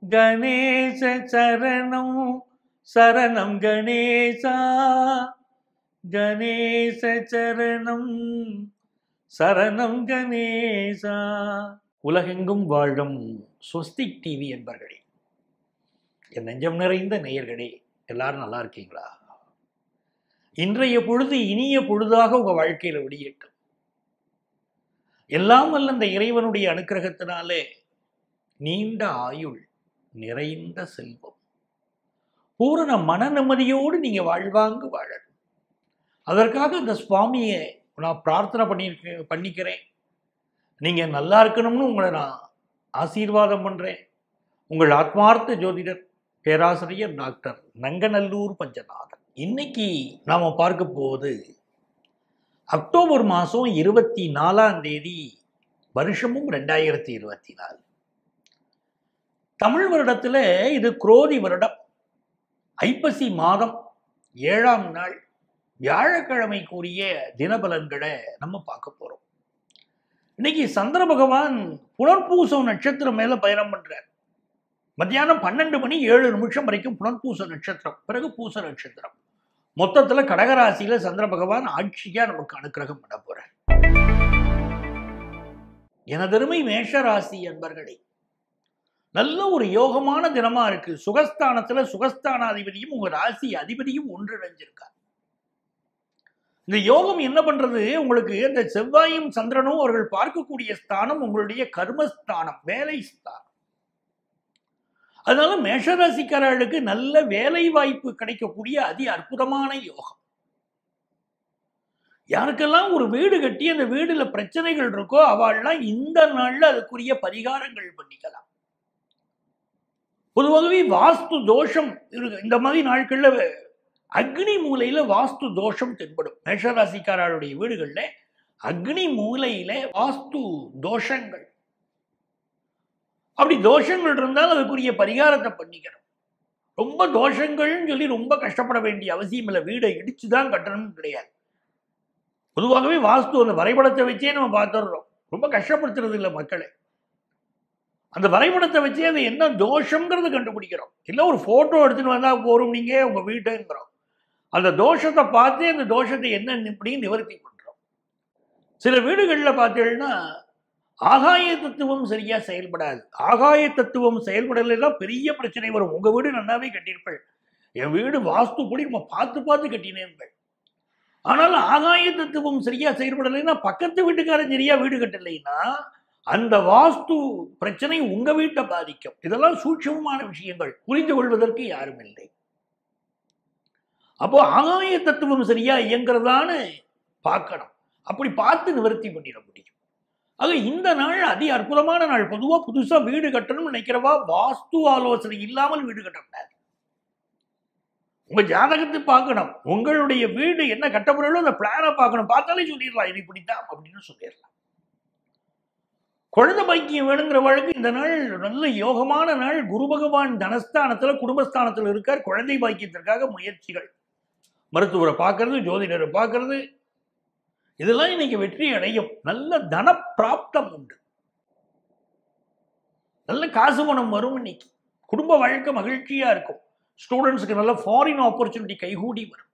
கணேச சரணம் சரணம் கணேசா கணேச சரணம் சரணம் கணேசா உலகெங்கும் வாழும் ஸ்வஸ்திக் டிவி என்பர்களே என் நெஞ்சம் நிறைந்த நேயர்களே எல்லாரும் நல்லா இருக்கீங்களா இன்றைய பொழுது இனிய பொழுதாக உங்க வாழ்க்கையில விடியட்டும் எல்லாம் வல்ல இந்த இறைவனுடைய அனுக்கிரகத்தினாலே நீண்ட ஆயுள் நிறைந்த செல்வம் பூரண மன நிம்மதியோடு நீங்க வாழ்வாங்கு வாழணும் அதற்காக இந்த சுவாமியை நான் பிரார்த்தனை பண்ணியிருக்க பண்ணிக்கிறேன் நீங்க நல்லா இருக்கணும்னு உங்களை நான் ஆசீர்வாதம் பண்றேன் உங்கள் ஆத்மார்த்த ஜோதிடர் பேராசிரியர் டாக்டர் நங்கநல்லூர் பஞ்சநாதன் இன்னைக்கு நாம பார்க்க போவது அக்டோபர் மாதம் இருபத்தி நாலாம் தேதி வருஷமும் ரெண்டாயிரத்தி இருபத்தி நாலு தமிழ் வருடத்துல இது குரோதி வருடம் ஐப்பசி மாதம் ஏழாம் நாள் வியாழக்கிழமை கூறிய தினபலன்களை நம்ம பார்க்க போறோம் இன்னைக்கு சந்திர பகவான் புனர்பூசம் நட்சத்திரம் மேல பயணம் பண்றார் மத்தியானம் பன்னெண்டு மணி ஏழு நிமிஷம் வரைக்கும் புனர்பூச நட்சத்திரம் பிறகு பூச நட்சத்திரம் மொத்தத்துல கடகராசியில சந்திர பகவான் ஆட்சியா நமக்கு அனுக்கிரகம் பண்ண போறார் எனதருமை மேஷராசி என்பர்களே நல்ல ஒரு யோகமான தினமா இருக்கு சுகஸ்தானத்துல சுகஸ்தானாதிபதியும் உங்க ராசி அதிபதியும் ஒன்றிணைஞ்சிருக்கார் இந்த யோகம் என்ன பண்றது உங்களுக்கு இந்த செவ்வாயும் சந்திரனும் அவர்கள் பார்க்கக்கூடிய ஸ்தானம் உங்களுடைய கர்மஸ்தானம் வேலை ஸ்தானம் அதனால மேஷராசிக்காரர்களுக்கு நல்ல வேலை வாய்ப்பு கிடைக்கக்கூடிய அதி அற்புதமான யோகம் யாருக்கெல்லாம் ஒரு வீடு கட்டி அந்த வீடுல பிரச்சனைகள் இருக்கோ அவள்லாம் இந்த நாள்ல அதுக்குரிய பரிகாரங்கள் பண்ணிக்கலாம் பொதுவாகவே வாஸ்து தோஷம் இருக்கு இந்த மாதிரி நாட்கள்ல அக்னி மூலையில வாஸ்து தோஷம் தென்படும் மேஷராசிக்காரருடைய வீடுகள்ல அக்னி மூலையில வாஸ்து தோஷங்கள் அப்படி தோஷங்கள் இருந்தால் அதுக்குரிய பரிகாரத்தை பண்ணிக்கணும் ரொம்ப தோஷங்கள்னு சொல்லி ரொம்ப கஷ்டப்பட வேண்டிய அவசியம் இல்லை வீடை இடிச்சு தான் கட்டணும்னு கிடையாது பொதுவாகவே வாஸ்து அந்த வரைபடத்தை வச்சே நம்ம பார்த்துடுறோம் ரொம்ப கஷ்டப்படுத்துறது இல்லை மக்களை அந்த வரைபடத்தை வச்சே அது என்ன தோஷங்கிறத கண்டுபிடிக்கிறோம் இல்லை ஒரு ஃபோட்டோ எடுத்துன்னு வந்தால் போகிறோம் நீங்கள் உங்கள் வீட்டுங்கிறோம் அந்த தோஷத்தை பார்த்து அந்த தோஷத்தை என்ன இப்படின்னு நிவர்த்தி பண்ணுறோம் சில வீடுகளில் பார்த்தீங்கன்னா ஆகாய தத்துவம் சரியா செயல்படாது ஆகாய தத்துவம் செயல்படலைன்னா பெரிய பிரச்சனை வரும் உங்க வீடு நன்னாவே கட்டியிருப்பள் என் வீடு வாஸ்துப்படி நம்ம பார்த்து பார்த்து கட்டினேன் ஆனால் ஆகாய தத்துவம் சரியா செயல்படலைன்னா பக்கத்து வீட்டுக்காரன் சரியா வீடு கட்டலைன்னா அந்த வாஸ்து பிரச்சனை உங்க வீட்டை பாதிக்கும் இதெல்லாம் சூட்சமமான விஷயங்கள் புரிந்து கொள்வதற்கு யாரும் இல்லை அப்போ ஆகாய தத்துவம் சரியா இயங்குறதான்னு பார்க்கணும் அப்படி பார்த்து நிவர்த்தி பண்ணிட முடியும் ஆக இந்த நாள் அதி அற்புதமான நாள் பொதுவாக புதுசா வீடு கட்டணும்னு நினைக்கிறவா வாஸ்து ஆலோசனை இல்லாமல் வீடு கட்டக்கூடாது உங்க ஜாதகத்தை பார்க்கணும் உங்களுடைய வீடு என்ன கட்டப்படுறோ அந்த பிளானை பார்க்கணும் பார்த்தாலே சொல்லிடலாம் இது இப்படித்தான் அப்படின்னு சொல்லிடலாம் குழந்தை பாக்கியம் வேணுங்கிற வழக்கு இந்த நாள் நல்ல யோகமான நாள் குரு பகவான் தனஸ்தானத்துல குடும்பஸ்தானத்துல இருக்கார் குழந்தை பாக்கியத்திற்காக முயற்சிகள் மருத்துவரை பார்க்கறது ஜோதிடரை பார்க்கறது இதெல்லாம் இன்னைக்கு வெற்றி அடையும் நல்ல தன பிராப்தம் உண்டு நல்ல காசு பணம் வரும் இன்னைக்கு குடும்ப வாழ்க்கை மகிழ்ச்சியா இருக்கும் ஸ்டூடெண்ட்ஸுக்கு நல்ல ஃபாரின் ஆப்பர்ச்சுனிட்டி கைகூடி வரும்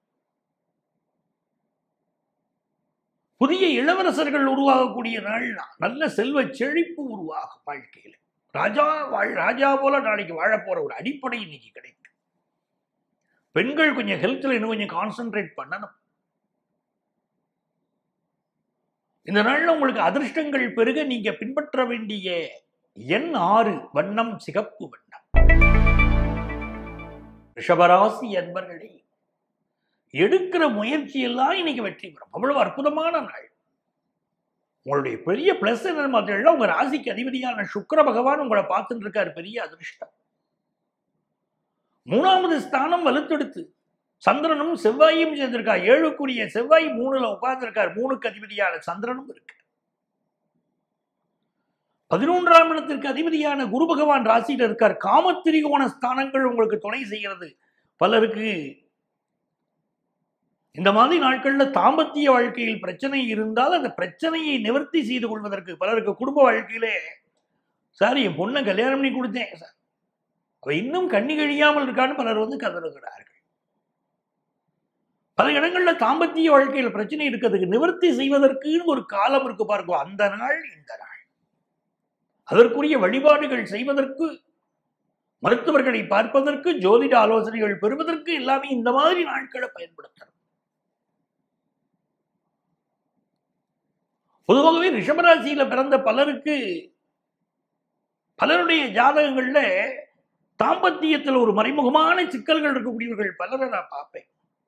புதிய இளவரசர்கள் உருவாகக்கூடிய நாள் நல்ல செல்வ செழிப்பு உருவாகும் வாழ்க்கையில் ராஜா வாழ் ராஜா போல நாளைக்கு வாழ போற ஒரு அடிப்படை இன்னைக்கு கிடைக்கும் பெண்கள் கொஞ்சம் ஹெல்த்ல இன்னும் கொஞ்சம் கான்சென்ட்ரேட் பண்ணணும் இந்த நாள்ல உங்களுக்கு அதிர்ஷ்டங்கள் பெருக நீங்க பின்பற்ற வேண்டிய எண் ஆறு வண்ணம் சிகப்பு வண்ணம் ரிஷபராசி என்பர்களே எடுக்கிற முயற்சி எல்லாம் இன்னைக்கு வெற்றி பெறும் அவ்வளவு அற்புதமான நாள் உங்களுடைய பெரிய பிளஸ் என்ன பார்த்தீங்கன்னா உங்க ராசிக்கு அதிபதியான சுக்கர பகவான் உங்களை பார்த்துட்டு இருக்காரு பெரிய அதிர்ஷ்டம் மூணாவது ஸ்தானம் வலுத்தெடுத்து சந்திரனும் செவ்வாயும் சேர்ந்திருக்கார் ஏழுக்குரிய செவ்வாய் மூணுல உட்கார்ந்திருக்கார் மூணுக்கு அதிபதியான சந்திரனும் இருக்கு பதினொன்றாம் இடத்திற்கு அதிபதியான குரு பகவான் ராசியில் இருக்கார் காமத்திரிகோண ஸ்தானங்கள் உங்களுக்கு துணை செய்கிறது பலருக்கு இந்த மாதிரி நாட்கள்ல தாம்பத்திய வாழ்க்கையில் பிரச்சனை இருந்தால் அந்த பிரச்சனையை நிவர்த்தி செய்து கொள்வதற்கு பலருக்கு குடும்ப வாழ்க்கையிலே சார் என் பொண்ணை கல்யாணம் பண்ணி கொடுத்தேன் சார் அவ இன்னும் கண்ணி கழியாமல் இருக்கான்னு பலர் வந்து கதறுகிறார்கள் பல இடங்கள்ல தாம்பத்திய வாழ்க்கையில பிரச்சனை இருக்கிறதுக்கு நிவர்த்தி செய்வதற்குன்னு ஒரு காலம் இருக்கு பாருங்க அந்த நாள் இந்த நாள் அதற்குரிய வழிபாடுகள் செய்வதற்கு மருத்துவர்களை பார்ப்பதற்கு ஜோதிட ஆலோசனைகள் பெறுவதற்கு எல்லாமே இந்த மாதிரி நாட்களை பயன்படுத்தணும் பொதுவாகவே ரிஷபராசியில பிறந்த பலருக்கு பலருடைய ஜாதகங்கள்ல தாம்பத்தியத்தில் ஒரு மறைமுகமான சிக்கல்கள் இருக்கக்கூடியவர்கள் பலரை நான் பார்ப்பேன்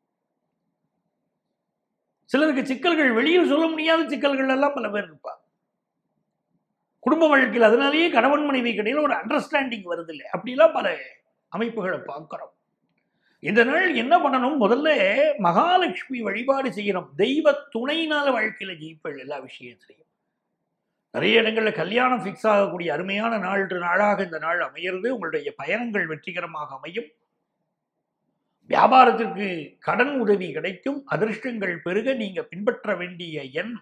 சிலருக்கு சிக்கல்கள் வெளியில் சொல்ல முடியாத சிக்கல்கள் எல்லாம் பல பேர் இருப்பாங்க குடும்ப வாழ்க்கையில் அதனாலேயே கணவன் மனைவி இடையில ஒரு அண்டர்ஸ்டாண்டிங் வருது இல்லை அப்படிலாம் பல அமைப்புகளை பார்க்கிறோம் இந்த நாள் என்ன பண்ணணும் முதல்ல மகாலட்சுமி வழிபாடு செய்யணும் தெய்வ துணையினால வாழ்க்கையில ஜெயிப்பள் எல்லா விஷயத்திலையும் நிறைய இடங்கள்ல கல்யாணம் ஃபிக்ஸ் ஆகக்கூடிய அருமையான நாள் நாளாக இந்த நாள் அமையிறது உங்களுடைய பயணங்கள் வெற்றிகரமாக அமையும் வியாபாரத்திற்கு கடன் உதவி கிடைக்கும் அதிர்ஷ்டங்கள் பெருக நீங்க பின்பற்ற வேண்டிய எண்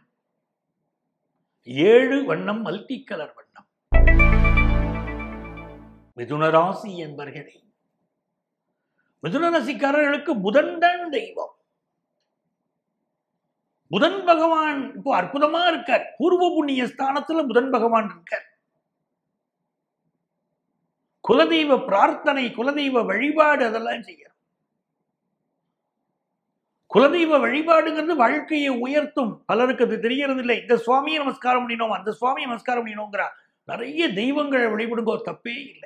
ஏழு வண்ணம் மல்டி கலர் வண்ணம் மிதுனராசி என்பர்களே மிதுன ராசிக்காரர்களுக்கு புதன் தான் தெய்வம் புதன் பகவான் இப்போ அற்புதமா இருக்கார் பூர்வ புண்ணிய ஸ்தானத்துல புதன் பகவான் இருக்கார் குலதெய்வ பிரார்த்தனை குலதெய்வ வழிபாடு அதெல்லாம் செய்யணும் குலதெய்வ வழிபாடுங்கிறது வாழ்க்கையை உயர்த்தும் பலருக்கு அது தெரியறது இல்லை இந்த சுவாமியை நமஸ்காரம் பண்ணினோம் அந்த சுவாமியை நமஸ்காரம் பண்ணினோங்கிறா நிறைய தெய்வங்களை வழிபடுங்கோ தப்பே இல்லை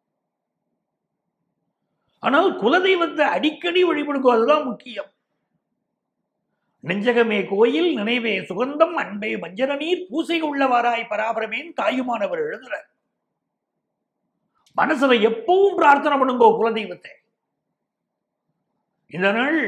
ஆனால் குலதெய்வத்தை அடிக்கடி வழிபடுங்கோ அதுதான் முக்கியம் நெஞ்சகமே கோயில் நினைவே சுகந்தம் அன்பே மஞ்சன நீர் பூசை உள்ளவாராய் பராபரமேன் தாயுமானவர் எழுதுறார் மனசுல எப்பவும் பிரார்த்தனை பண்ணுங்கோ குலதெய்வத்தை இந்த நாள்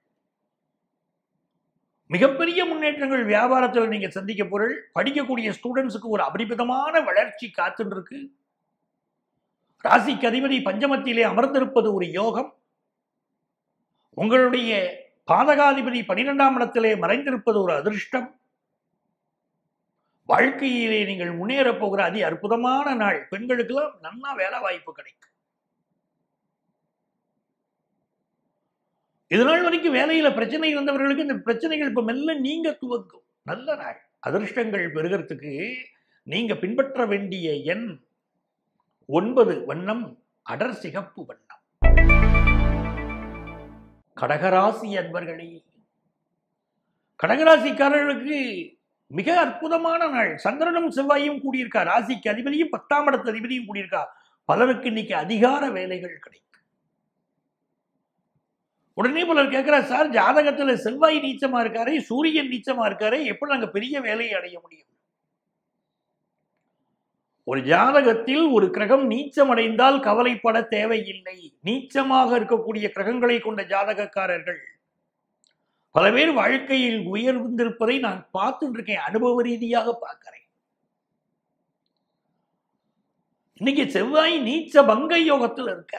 மிகப்பெரிய முன்னேற்றங்கள் வியாபாரத்தில் நீங்க சந்திக்க பொருள் படிக்கக்கூடிய ஸ்டூடெண்ட்ஸுக்கு ஒரு அபரிமிதமான வளர்ச்சி காத்துட்டு இருக்கு ராசிக்கு அதிபதி பஞ்சமத்திலே அமர்ந்திருப்பது ஒரு யோகம் உங்களுடைய பாதகாதிபதி பனிரெண்டாம் இடத்திலே மறைந்திருப்பது ஒரு அதிர்ஷ்டம் வாழ்க்கையிலே நீங்கள் முன்னேற போகிற அதி அற்புதமான நாள் பெண்களுக்கெல்லாம் நன்னா வேலை வாய்ப்பு கிடைக்கும் இது நாள் வரைக்கும் வேலையில பிரச்சனை இருந்தவர்களுக்கு இந்த பிரச்சனைகள் இப்ப மெல்ல நீங்க துவங்கும் நல்ல நாள் அதிர்ஷ்டங்கள் பெறுகிறதுக்கு நீங்க பின்பற்ற வேண்டிய எண் ஒன்பது வண்ணம் அடர் சிகப்பு வண்ணம் கடகராசி அன்பர்களே கடகராசிக்காரர்களுக்கு மிக அற்புதமான நாள் சந்திரனும் செவ்வாயும் கூடியிருக்கா ராசிக்கு அதிபதியும் பத்தாம் இடத்து அதிபதியும் கூடியிருக்கா பலருக்கு இன்னைக்கு அதிகார வேலைகள் கிடைக்கும் உடனே பலர் கேட்கிறா சார் ஜாதகத்துல செவ்வாய் நீச்சமா இருக்காரு சூரியன் நீச்சமா இருக்காரு எப்படி நாங்க பெரிய வேலையை அடைய முடியும் ஒரு ஜாதகத்தில் ஒரு கிரகம் நீச்சமடைந்தால் கவலைப்பட தேவையில்லை நீச்சமாக இருக்கக்கூடிய கிரகங்களை கொண்ட ஜாதகக்காரர்கள் பல பேர் வாழ்க்கையில் உயர்ந்திருப்பதை நான் பார்த்துட்டு இருக்கேன் அனுபவ ரீதியாக பார்க்கிறேன் இன்னைக்கு செவ்வாய் நீச்ச பங்க யோகத்தில் இருக்க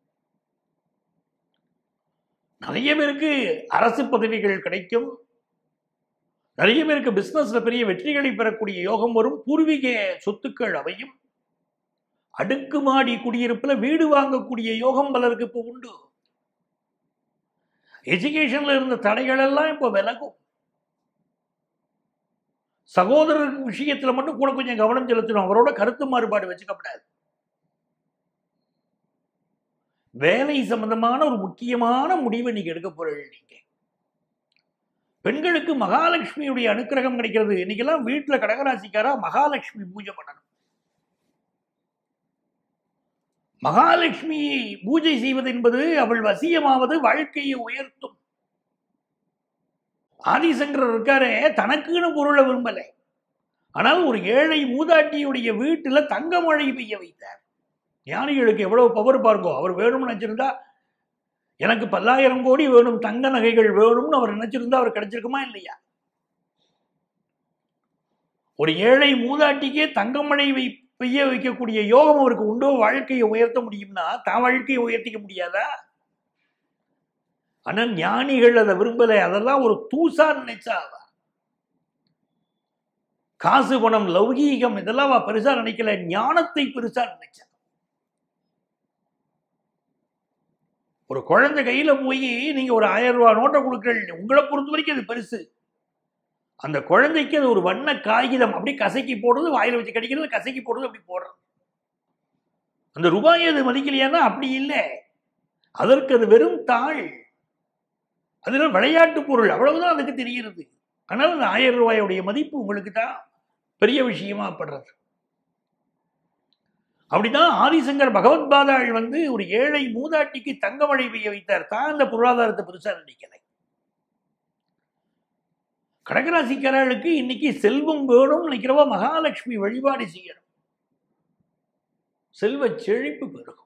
நிறைய பேருக்கு அரசு பதவிகள் கிடைக்கும் நிறைய பேருக்கு பிசினஸ்ல பெரிய வெற்றிகளை பெறக்கூடிய யோகம் வரும் பூர்வீக சொத்துக்கள் அவையும் அடுக்குமாடி குடியிருப்புல வீடு வாங்கக்கூடிய யோகம் பலருக்கு இப்போ உண்டு எஜுகேஷன்ல இருந்த தடைகள் எல்லாம் இப்போ விலகும் சகோதரர் விஷயத்துல மட்டும் கூட கொஞ்சம் கவனம் செலுத்தணும் அவரோட கருத்து மாறுபாடு வச்சுக்கப்படாது வேலை சம்பந்தமான ஒரு முக்கியமான முடிவை நீங்க எடுக்க போறீங்க நீங்க பெண்களுக்கு மகாலட்சுமியுடைய அனுக்கிரகம் கிடைக்கிறது இன்னைக்கெல்லாம் வீட்டுல கடகராசிக்காரா மகாலட்சுமி பூஜை பண்ணணும் மகாலட்சுமியை பூஜை செய்வது என்பது அவள் வசியமாவது வாழ்க்கையை உயர்த்தும் ஆதிசங்கரர் இருக்காரே தனக்குன்னு பொருளை விரும்பலை ஆனால் ஒரு ஏழை மூதாட்டியுடைய வீட்டுல தங்க மழை பெய்ய வைத்தார் ஞானிகளுக்கு எவ்வளவு பவர் பாருங்கோ அவர் வேணும்னு நினைச்சிருந்தா எனக்கு பல்லாயிரம் கோடி வேணும் தங்க நகைகள் வேணும்னு அவர் நினைச்சிருந்தா அவர் கிடைச்சிருக்குமா இல்லையா ஒரு ஏழை மூதாட்டிக்கே தங்கமழை வை பெய்ய வைக்கக்கூடிய யோகம் அவருக்கு உண்டோ வாழ்க்கையை உயர்த்த முடியும்னா தான் வாழ்க்கையை உயர்த்திக்க முடியாதா ஆனா ஞானிகள் அதை விரும்பலை அதெல்லாம் ஒரு தூசா நினைச்சா அவ காசு பணம் லௌகீகம் இதெல்லாம் அவ பெருசா நினைக்கல ஞானத்தை பெருசா நினைச்சா ஒரு குழந்தை கையில போய் நீங்க ஒரு ஆயிரம் ரூபாய் நோட்டை கொடுக்குறீங்க உங்களை பொறுத்த வரைக்கும் அது பெருசு அந்த குழந்தைக்கு அது ஒரு வண்ண காகிதம் அப்படியே கசக்கி போடுறது வாயில வச்சு கடிக்கிறது கசக்கி போடுறது அப்படி போடுறது அந்த ரூபாயை அது மதிக்கலையானா அப்படி இல்லை அதற்கு அது வெறும் தாள் அதுல விளையாட்டு பொருள் அவ்வளவுதான் அதுக்கு தெரிகிறது ஆனால் அந்த ஆயிரம் ரூபாயுடைய மதிப்பு உங்களுக்கு தான் பெரிய விஷயமா படுறது அப்படிதான் ஆதிசங்கர் பகவத் பாதாள் வந்து ஒரு ஏழை மூதாட்டிக்கு தங்க மழை பெய்ய வைத்தார் தான் அந்த பொருளாதாரத்தை பெருசா நினைக்கலை கடகராசிக்காரர்களுக்கு இன்னைக்கு செல்வம் வேணும் நினைக்கிறவா மகாலட்சுமி வழிபாடு செய்யணும் செல்வ செழிப்பு பெருகும்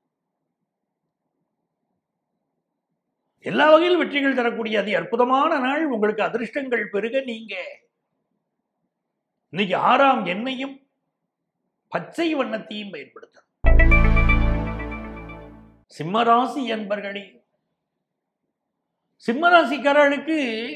எல்லா வகையிலும் வெற்றிகள் தரக்கூடிய அதி அற்புதமான நாள் உங்களுக்கு அதிர்ஷ்டங்கள் பெருக நீங்க இன்னைக்கு ஆறாம் எண்ணையும் பச்சை வண்ணத்தையும் பயன்படுத்தணும் சிம்மராசி என்பர்களே சிம்மராசிக்காரர்களுக்கு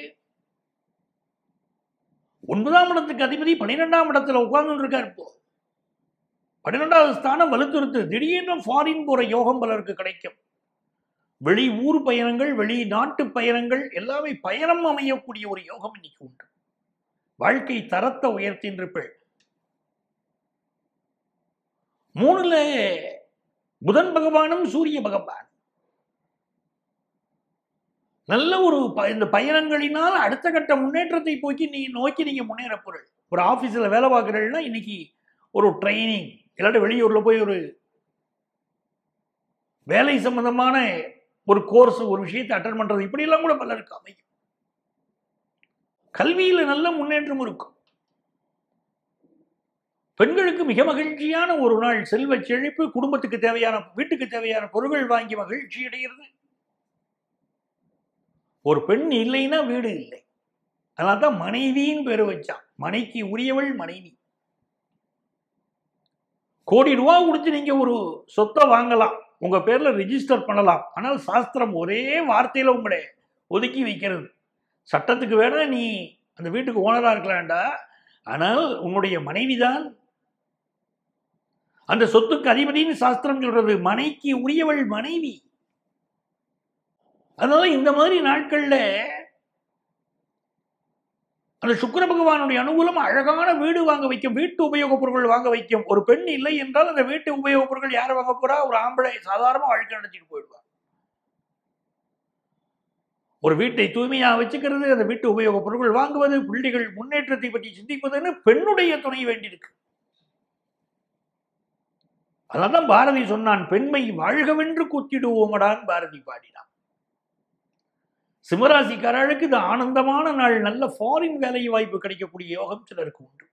ஒன்பதாம் இடத்துக்கு அதிபதி பன்னிரெண்டாம் இடத்துல உட்கார்ந்து இருக்கார் இப்போ பன்னிரெண்டாவது ஸ்தானம் வலுத்துறுத்து திடீர்னு ஃபாரின் போற யோகம் பலருக்கு கிடைக்கும் வெளி ஊர் பயணங்கள் வெளி நாட்டு பயணங்கள் எல்லாமே பயணம் அமையக்கூடிய ஒரு யோகம் இன்னைக்கு உண்டு வாழ்க்கை தரத்தை உயர்த்தின்றிருப்பள் மூணுல புதன் பகவானும் சூரிய பகவான் நல்ல ஒரு ப- இந்த பயணங்களினால் அடுத்த கட்ட முன்னேற்றத்தை போக்கி நீ நோக்கி நீங்க முன்னேற பொருள் ஒரு ஆபீஸ்ல வேலை பார்க்குறீங்கன்னா இன்னைக்கு ஒரு ட்ரைனிங் இல்லாட்டி வெளியூர்ல போய் ஒரு வேலை சம்பந்தமான ஒரு கோர்ஸ் ஒரு விஷயத்தை அட்டன் பண்றது இப்படி எல்லாம் கூட பலருக்கு அமையும் கல்வியில நல்ல முன்னேற்றம் இருக்கும் பெண்களுக்கு மிக மகிழ்ச்சியான ஒரு நாள் செல்வ செழிப்பு குடும்பத்துக்கு தேவையான வீட்டுக்கு தேவையான பொருட்கள் வாங்கி மகிழ்ச்சி அடைகிறது ஒரு பெண் இல்லைன்னா வீடு இல்லை அதனால தான் மனைவின்னு பேர் வச்சான் மனைக்கு உரியவள் மனைவி கோடி ரூபா கொடுத்து நீங்க ஒரு சொத்தை வாங்கலாம் உங்க பேர்ல ரிஜிஸ்டர் பண்ணலாம் ஆனால் சாஸ்திரம் ஒரே வார்த்தையில உங்களை ஒதுக்கி வைக்கிறது சட்டத்துக்கு வேணா நீ அந்த வீட்டுக்கு ஓனரா இருக்கலாம்டா ஆனால் உன்னுடைய மனைவிதான் அந்த சொத்துக்கு அதிபதினு சாஸ்திரம் சொல்றது மனைக்கு உரியவள் மனைவி அதனால இந்த மாதிரி நாட்கள்ல அந்த சுக்கிர பகவானுடைய அனுகூலம் அழகான வீடு வாங்க வைக்கும் வீட்டு உபயோகப் பொருட்கள் வாங்க வைக்கும் ஒரு பெண் இல்லை என்றால் அந்த வீட்டு உபயோகப் பொருட்கள் யார் வாங்க போறா ஒரு ஆம்பளை சாதாரண வாழ்க்கை நடத்திட்டு போயிடுவார் ஒரு வீட்டை தூய்மையாக வச்சுக்கிறது அந்த வீட்டு உபயோகப் பொருட்கள் வாங்குவது பிள்ளைகள் முன்னேற்றத்தை பற்றி சிந்திப்பதுன்னு பெண்ணுடைய துணை வேண்டியிருக்கு அதான் பாரதி சொன்னான் பெண்மை வாழ்கவென்று கூத்திடுவோமடான் பாரதி பாடினான் சிம்மராசிக்காரர்களுக்கு இது ஆனந்தமான நாள் நல்ல ஃபாரின் வேலை வாய்ப்பு கிடைக்கக்கூடிய யோகம் சிலருக்கு உண்டு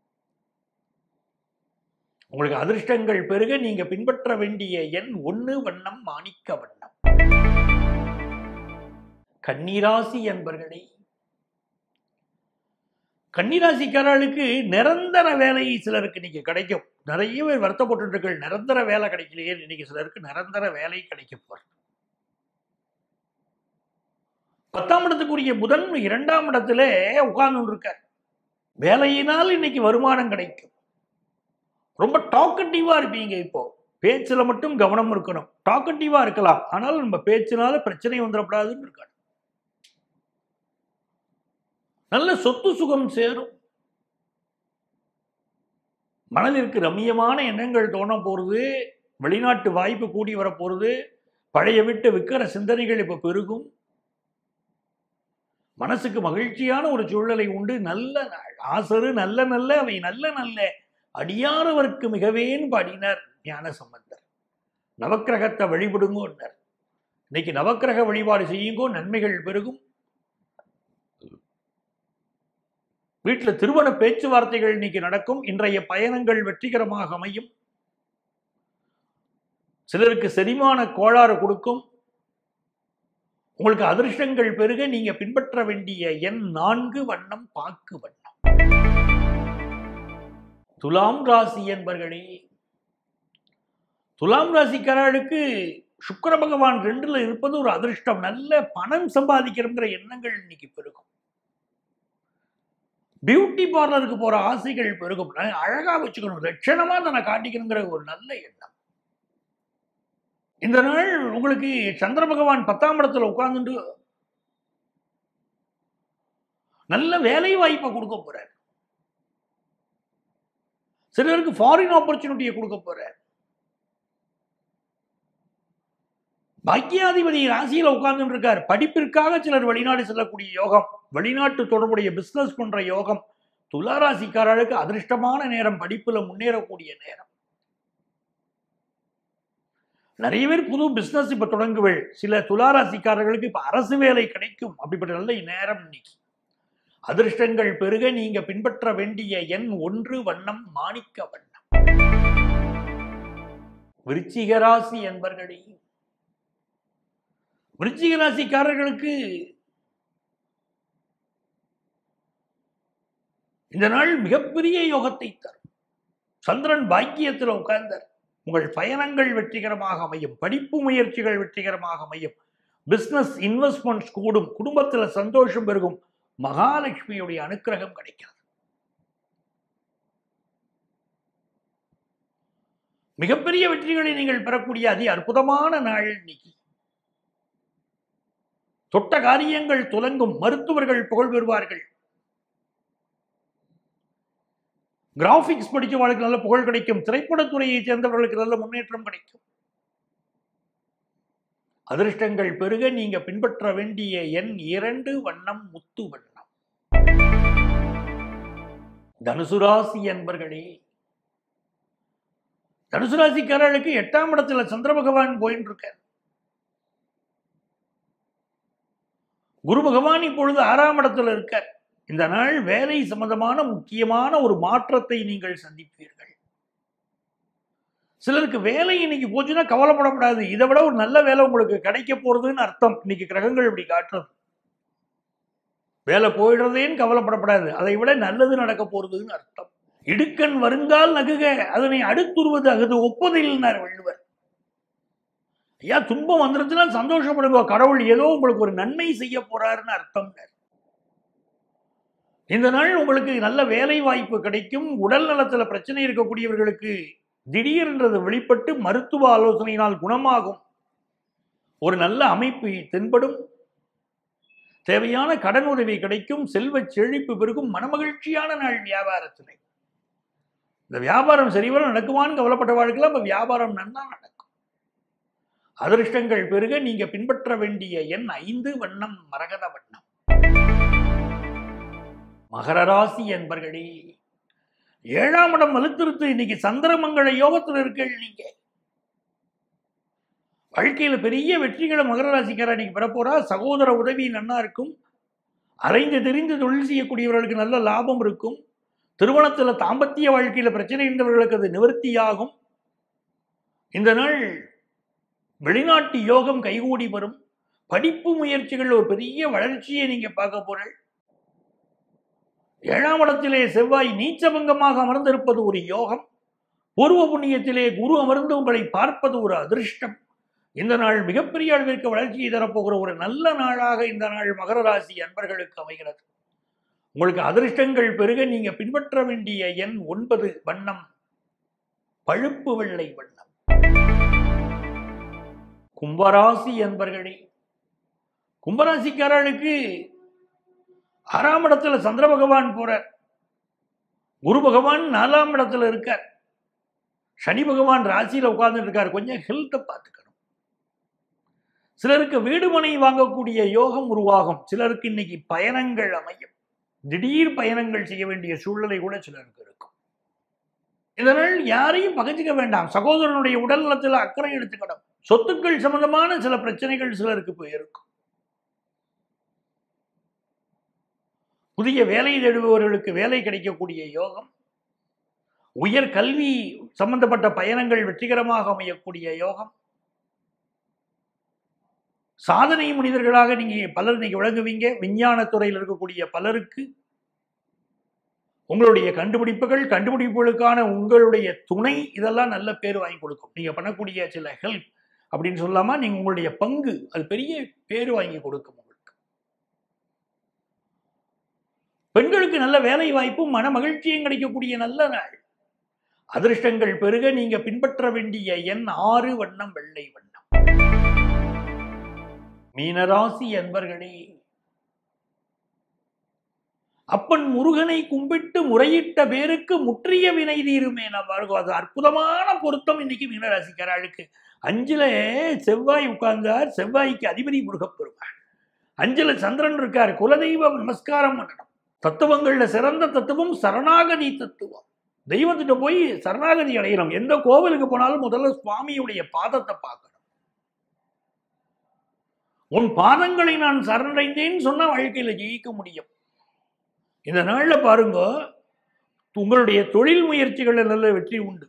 உங்களுக்கு அதிர்ஷ்டங்கள் பெருக நீங்க பின்பற்ற வேண்டிய எண் ஒண்ணு வண்ணம் மாணிக்க வண்ணம் கன்னிராசி என்பர்களே கன்னிராசிக்காரர்களுக்கு நிரந்தர வேலை சிலருக்கு இன்னைக்கு கிடைக்கும் நிறைய பேர் வருத்தப்பட்டு நிரந்தர வேலை கிடைக்கலையே இன்னைக்கு சிலருக்கு நிரந்தர வேலை கிடைக்க போறது பத்தாம் இடத்துக்குரிய புதன் இரண்டாம் இடத்துல உட்கார்ந்து இருக்கார் வேலையினால் இன்னைக்கு வருமானம் கிடைக்கும் ரொம்ப டாக்கட்டிவா இருப்பீங்க இப்போ பேச்சுல மட்டும் கவனம் இருக்கணும் டாக்கட்டிவா இருக்கலாம் ஆனால் நம்ம பேச்சினால பிரச்சனை வந்துடக்கூடாதுன்னு இருக்காரு நல்ல சொத்து சுகம் சேரும் மனதிற்கு ரம்மியமான எண்ணங்கள் தோண போறது வெளிநாட்டு வாய்ப்பு கூடி வர போறது பழைய விட்டு விற்கிற சிந்தனைகள் இப்ப பெருகும் மனசுக்கு மகிழ்ச்சியான ஒரு சூழ்நிலை உண்டு நல்ல நாள் ஆசரு நல்ல நல்ல அவை நல்ல நல்ல அடியாரவர்க்கு மிகவேன் பாடினார் ஞான சம்பந்தர் நவக்கிரகத்தை வழிபடுங்கோன்னார் இன்னைக்கு நவக்கிரக வழிபாடு செய்யுங்கோ நன்மைகள் பெருகும் வீட்டில் திருமண பேச்சுவார்த்தைகள் இன்னைக்கு நடக்கும் இன்றைய பயணங்கள் வெற்றிகரமாக அமையும் சிலருக்கு செரிமான கோளாறு கொடுக்கும் உங்களுக்கு அதிர்ஷ்டங்கள் பெருக நீங்க பின்பற்ற வேண்டிய எண் நான்கு வண்ணம் பாக்கு வண்ணம் துலாம் ராசி என்பர்களே துலாம் ராசிக்காரர்களுக்கு சுக்கிர பகவான் ரெண்டுல இருப்பது ஒரு அதிர்ஷ்டம் நல்ல பணம் சம்பாதிக்கிறோங்கிற எண்ணங்கள் இன்னைக்கு பெருகும் பியூட்டி பார்லருக்கு போற ஆசைகள் பெருகும் நான் அழகா வச்சுக்கணும் லட்சணமா தன்னை காட்டிக்கணுங்கிற ஒரு நல்ல எண்ணம் இந்த நாள் உங்களுக்கு சந்திர பகவான் பத்தாம் இடத்துல உட்கார்ந்துட்டு நல்ல வேலை வாய்ப்பை கொடுக்க போறார் சிலருக்கு ஃபாரின் ஆப்பர்ச்சுனிட்டியை கொடுக்க போறார் பாக்கியாதிபதி ராசியில உட்கார்ந்துட்டு இருக்கார் படிப்பிற்காக சிலர் வெளிநாடு செல்லக்கூடிய யோகம் வெளிநாட்டு தொடர்புடைய பிசினஸ் பண்ற யோகம் துளாராசிக்காரர்களுக்கு அதிர்ஷ்டமான நேரம் படிப்புல முன்னேறக்கூடிய நேரம் நிறைய பேர் புது பிசினஸ் இப்ப தொடங்குவள் சில துளாராசிக்காரர்களுக்கு இப்ப அரசு வேலை கிடைக்கும் அப்படிப்பட்ட நல்ல நேரம் இன்னைக்கு அதிர்ஷ்டங்கள் பெருக நீங்க பின்பற்ற வேண்டிய எண் ஒன்று வண்ணம் மாணிக்க வண்ணம் விருச்சிக ராசி என்பர்களே விருச்சிக ராசிக்காரர்களுக்கு இந்த நாள் மிகப்பெரிய யோகத்தை தரும் சந்திரன் பாக்கியத்தில் உட்கார்ந்தார் உங்கள் பயணங்கள் வெற்றிகரமாக அமையும் படிப்பு முயற்சிகள் வெற்றிகரமாக அமையும் பிசினஸ் இன்வெஸ்ட்மெண்ட்ஸ் கூடும் குடும்பத்தில் சந்தோஷம் பெருகும் மகாலட்சுமியுடைய அனுக்கிரகம் கிடைக்கிறது மிகப்பெரிய வெற்றிகளை நீங்கள் பெறக்கூடிய அதி அற்புதமான நாள் இன்னைக்கு தொட்ட காரியங்கள் துலங்கும் மருத்துவர்கள் புகழ் பெறுவார்கள் கிராபிக்ஸ் படித்தவர்களுக்கு நல்ல புகழ் கிடைக்கும் திரைப்படத்துறையை சேர்ந்தவர்களுக்கு நல்ல முன்னேற்றம் கிடைக்கும் அதிர்ஷ்டங்கள் பெருக நீங்க பின்பற்ற வேண்டிய எண் இரண்டு வண்ணம் முத்து வண்ணம் தனுசு ராசி என்பர்களே தனுசு ராசிக்காரர்களுக்கு எட்டாம் இடத்துல சந்திர பகவான் போயின்னு இருக்கார் குரு பகவான் இப்பொழுது ஆறாம் இடத்துல இருக்கார் இந்த நாள் வேலை சம்பந்தமான முக்கியமான ஒரு மாற்றத்தை நீங்கள் சந்திப்பீர்கள் சிலருக்கு வேலை இன்னைக்கு போச்சுன்னா கவலைப்படக்கூடாது இதை விட ஒரு நல்ல வேலை உங்களுக்கு கிடைக்க போறதுன்னு அர்த்தம் இன்னைக்கு கிரகங்கள் இப்படி காட்டுறது வேலை போயிடுறதேன்னு கவலைப்படப்படாது அதை விட நல்லது நடக்க போறதுன்னு அர்த்தம் இடுக்கண் வருங்கால் நகுக அதனை அடுத்துருவது அகுது ஒப்பதில்னார் வள்ளுவர் ஐயா துன்பம் வந்துருச்சுன்னா சந்தோஷப்படுங்க கடவுள் ஏதோ உங்களுக்கு ஒரு நன்மை செய்ய போறாருன்னு அர்த்தம் இந்த நாள் உங்களுக்கு நல்ல வேலை வாய்ப்பு கிடைக்கும் உடல் நலத்துல பிரச்சனை இருக்கக்கூடியவர்களுக்கு திடீரென்றது வெளிப்பட்டு மருத்துவ ஆலோசனையினால் குணமாகும் ஒரு நல்ல அமைப்பு தென்படும் தேவையான கடன் உதவி கிடைக்கும் செல்வ செழிப்பு பெருகும் மனமகிழ்ச்சியான நாள் வியாபாரத்திலே இந்த வியாபாரம் சரிவர நடக்குமான்னு கவலைப்பட்ட வாழ்க்கையில் அப்ப வியாபாரம் நன்னா நடக்கும் அதிர்ஷ்டங்கள் பெருக நீங்க பின்பற்ற வேண்டிய எண் ஐந்து வண்ணம் மரகத வண்ணம் மகர ராசி என்பர்களே ஏழாம் இடம் வலுத்திருத்து இன்னைக்கு சந்திரமங்கள யோகத்தில் இருக்கீங்க நீங்க வாழ்க்கையில பெரிய வெற்றிகளை மகர ராசிக்காரா நீங்க பெறப்போறா சகோதர உதவி நன்னா இருக்கும் அரைந்து தெரிந்து தொழில் செய்யக்கூடியவர்களுக்கு நல்ல லாபம் இருக்கும் திருமணத்துல தாம்பத்திய வாழ்க்கையில பிரச்சனை இருந்தவர்களுக்கு அது நிவர்த்தியாகும் இந்த நாள் வெளிநாட்டு யோகம் கைகூடி வரும் படிப்பு முயற்சிகள் ஒரு பெரிய வளர்ச்சியை நீங்க பார்க்க போறீங்க ஏழாம் இடத்திலே செவ்வாய் நீச்சபங்கமாக அமர்ந்திருப்பது ஒரு யோகம் பூர்வ புண்ணியத்திலே குரு அமர்ந்து உங்களை பார்ப்பது ஒரு அதிர்ஷ்டம் இந்த நாள் மிகப்பெரிய அளவிற்கு வளர்ச்சியை தரப்போகிற ஒரு நல்ல நாளாக இந்த நாள் மகர ராசி அன்பர்களுக்கு அமைகிறது உங்களுக்கு அதிர்ஷ்டங்கள் பெருக நீங்க பின்பற்ற வேண்டிய எண் ஒன்பது வண்ணம் பழுப்பு வெள்ளை வண்ணம் கும்பராசி அன்பர்களே கும்பராசிக்காரர்களுக்கு ஆறாம் இடத்துல சந்திர பகவான் போறார் குரு பகவான் நாலாம் இடத்துல இருக்கார் சனி பகவான் ராசியில உட்கார்ந்துட்டு இருக்கார் கொஞ்சம் ஹெல்த்தை பார்த்துக்கணும் சிலருக்கு வீடு மனை வாங்கக்கூடிய யோகம் உருவாகும் சிலருக்கு இன்னைக்கு பயணங்கள் அமையும் திடீர் பயணங்கள் செய்ய வேண்டிய சூழ்நிலை கூட சிலருக்கு இருக்கும் இதனால் யாரையும் பகிர்ந்துக்க வேண்டாம் சகோதரனுடைய உடல் நலத்தில் அக்கறை எடுத்துக்கணும் சொத்துக்கள் சம்பந்தமான சில பிரச்சனைகள் சிலருக்கு போயிருக்கும் புதிய வேலை தேடுபவர்களுக்கு வேலை கிடைக்கக்கூடிய யோகம் உயர் கல்வி சம்பந்தப்பட்ட பயணங்கள் வெற்றிகரமாக அமையக்கூடிய யோகம் சாதனை மனிதர்களாக நீங்க பலர் இன்னைக்கு விளங்குவீங்க விஞ்ஞான துறையில் இருக்கக்கூடிய பலருக்கு உங்களுடைய கண்டுபிடிப்புகள் கண்டுபிடிப்புகளுக்கான உங்களுடைய துணை இதெல்லாம் நல்ல பேர் வாங்கி கொடுக்கும் நீங்க பண்ணக்கூடிய சில ஹெல்ப் அப்படின்னு சொல்லாம நீங்க உங்களுடைய பங்கு அது பெரிய பேர் வாங்கி கொடுக்கும் உங்களுக்கு பெண்களுக்கு நல்ல வேலை வாய்ப்பும் மன மகிழ்ச்சியும் கிடைக்கக்கூடிய நல்ல நாள் அதிர்ஷ்டங்கள் பெருக நீங்க பின்பற்ற வேண்டிய எண் ஆறு வண்ணம் வெள்ளை வண்ணம் மீனராசி அன்பர்களே அப்பன் முருகனை கும்பிட்டு முறையிட்ட பேருக்கு முற்றிய வினை தீருமே நம்ம அது அற்புதமான பொருத்தம் இன்னைக்கு மீனராசிக்காரர்களுக்கு அஞ்சுல செவ்வாய் உட்கார்ந்தார் செவ்வாய்க்கு அதிபதி முருகப்பெருமாள் அஞ்சுல சந்திரன் இருக்கார் குலதெய்வ நமஸ்காரம் பண்ணணும் தத்துவங்கள்ல சிறந்த தத்துவம் சரணாகதி தத்துவம் தெய்வத்திட்ட போய் சரணாகதி அடையணும் எந்த கோவிலுக்கு போனாலும் முதல்ல சுவாமியுடைய பாதத்தை பார்க்கணும் உன் பாதங்களை நான் சரணடைந்தேன்னு சொன்னா வாழ்க்கையில ஜெயிக்க முடியும் இந்த நாள்ல பாருங்க உங்களுடைய தொழில் முயற்சிகள்ல நல்ல வெற்றி உண்டு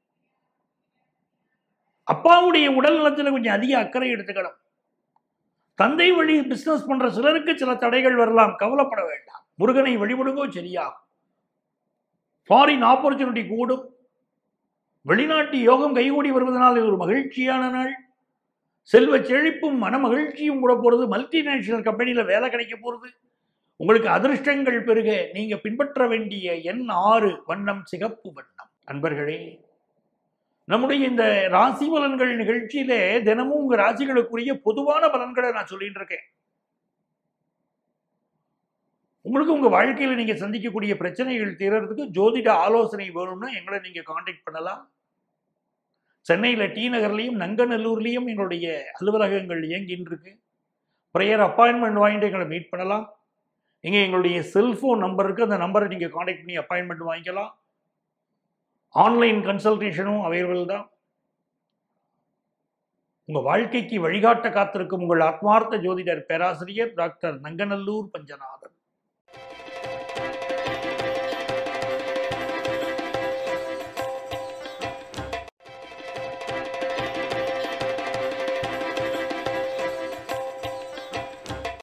அப்பாவுடைய உடல் நலத்துல கொஞ்சம் அதிக அக்கறை எடுத்துக்கணும் தந்தை வழி பிசினஸ் பண்ற சிலருக்கு சில தடைகள் வரலாம் கவலைப்பட வேண்டாம் முருகனை வழிபடுங்கோ சரியாகும் ஃபாரின் ஆப்பர்ச்சுனிட்டி கூடும் வெளிநாட்டு யோகம் கைகூடி வருவதனால் இது ஒரு மகிழ்ச்சியான நாள் செல்வ செழிப்பும் மன மகிழ்ச்சியும் கூட போறது மல்டிநேஷனல் கம்பெனியில வேலை கிடைக்க போறது உங்களுக்கு அதிர்ஷ்டங்கள் பெருக நீங்க பின்பற்ற வேண்டிய எண் ஆறு வண்ணம் சிகப்பு வண்ணம் அன்பர்களே நம்முடைய இந்த ராசி பலன்கள் நிகழ்ச்சியிலே தினமும் உங்க ராசிகளுக்குரிய பொதுவான பலன்களை நான் சொல்லிட்டு இருக்கேன் உங்களுக்கு உங்க வாழ்க்கையில நீங்க சந்திக்கக்கூடிய பிரச்சனைகள் தீர்றதுக்கு ஜோதிட ஆலோசனை வேணும்னா எங்களை நீங்க காண்டாக்ட் பண்ணலாம் சென்னையில டி நகர்லையும் நங்கநல்லூர்லையும் எங்களுடைய அலுவலகங்கள் இயங்கின்னு இருக்கு ப்ரேயர் அப்பாயின்மெண்ட் வாங்கிட்டு எங்களை மீட் பண்ணலாம் இங்கே எங்களுடைய செல்ஃபோன் நம்பர் இருக்குது அந்த நம்பரை நீங்கள் காண்டாக்ட் பண்ணி அப்பாயின்மெண்ட் வாங்கிக்கலாம் ஆன்லைன் கன்சல்டேஷனும் அவைலபிள் தான் உங்கள் வாழ்க்கைக்கு வழிகாட்ட காத்திருக்கும் உங்கள் ஆத்மார்த்த ஜோதிடர் பேராசிரியர் டாக்டர் நங்கநல்லூர் பஞ்சநாதன்